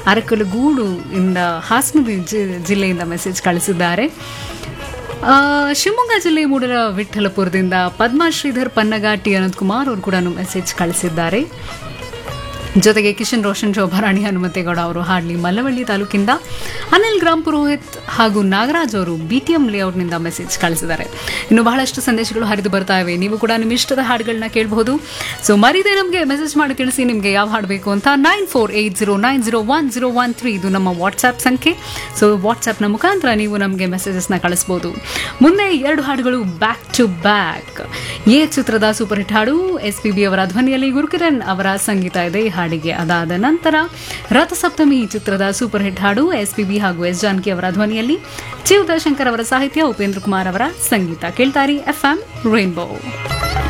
ಅರಕಲಗೂಡು ಇಂದ ಹಾಸನ ಜಿ- ಜಿಲ್ಲೆಯಿಂದ ಮೆಸೇಜ್ ಕಳಿಸಿದ್ದಾರೆ ಆ, ಶಿವಮೊಗ್ಗ ಜಿಲ್ಲೆ ಮೂಡಲ ವಿಠಲಪುರದಿಂದ ಪದ್ಮಾ ಶ್ರೀಧರ್ ಪನ್ನಗಾಟಿ ಅನಂತ್ ಕುಮಾರ್ ಅವರು ಕೂಡ ಮೆಸೇಜ್ ಕಳಿಸಿದ್ದಾರೆ ಜೊತೆಗೆ ಕಿಶನ್ ರೋಷನ್ ಶೋಭಾರಾಣಿ ಹನುಮಂತೇಗೌಡ ಅವರು ಹಾಡ್ಲಿ ಮಲ್ಲವಳ್ಳಿ ತಾಲೂಕಿಂದ ಅನಿಲ್ ಗ್ರಾಮ್ ಪುರೋಹಿತ್ ಹಾಗೂ ನಾಗರಾಜ್ ಅವರು ಬಿ ಟಿ ಎಂ ಲೇಔಟ್ನಿಂದ ಮೆಸೇಜ್ ಕಳಿಸಿದ್ದಾರೆ ಇನ್ನು ಬಹಳಷ್ಟು ಸಂದೇಶಗಳು ಹರಿದು ಬರ್ತಾ ಇವೆ ನೀವು ಕೂಡ ನಿಮ್ಮ ಇಷ್ಟದ ಹಾಡುಗಳನ್ನ ಕೇಳಬಹುದು ಸೊ ಮರಿದೇ ನಮಗೆ ಮೆಸೇಜ್ ಮಾಡಿ ತಿಳಿಸಿ ನಿಮಗೆ ಯಾವ ಹಾಡು ಬೇಕು ಅಂತ nine four eight zero nine zero one zero one three ಇದು ನಮ್ಮ ವಾಟ್ಸ್ಆ್ಯಪ್ ಸಂಖ್ಯೆ ಸೊ ವಾಟ್ಸ್ಆ್ಯಪ್ನ ಮುಖಾಂತರ ನೀವು ನಮಗೆ ಮೆಸೇಜಸ್ನ ಕಳಿಸ್ಬೋದು ಮುಂದೆ ಎರಡು ಹಾಡುಗಳು ಬ್ಯಾಕ್ ಟು ಬ್ಯಾಕ್ ಎ ಚಿತ್ರದ ಸೂಪರ್ ಹಿಟ್ ಹಾಡು ಎಸ್ ಪಿ ಬಿ ಅವರ ಧ್ವನಿಯಲ್ಲಿ ಗುರುಕಿರಣ್ ಅವರ ಸಂಗೀತ ಇದೆ ಈ ಹಾಡಿಗೆ ಅದಾದ ನಂತರ ರಥಸಪ್ತಮಿ ಚಿತ್ರದ ಸೂಪರ್ ಹಿಟ್ ಹಾಡು ಎಸ್ ಪಿ ಬಿ ಹಾಗೂ ಎಸ್ ಜಾನಕಿ ಅವರ ಧ್ವನಿಯಲ್ಲಿ ಚಿ ಉದಯಶಂಕರ್ ಅವರ ಸಾಹಿತ್ಯ ಉಪೇಂದ್ರ ಕುಮಾರ್ ಅವರ ಸಂಗೀತ ಕೇಳ್ತಾರಿ ಎಫ್ ಎಂ ರೈನ್ಬೋ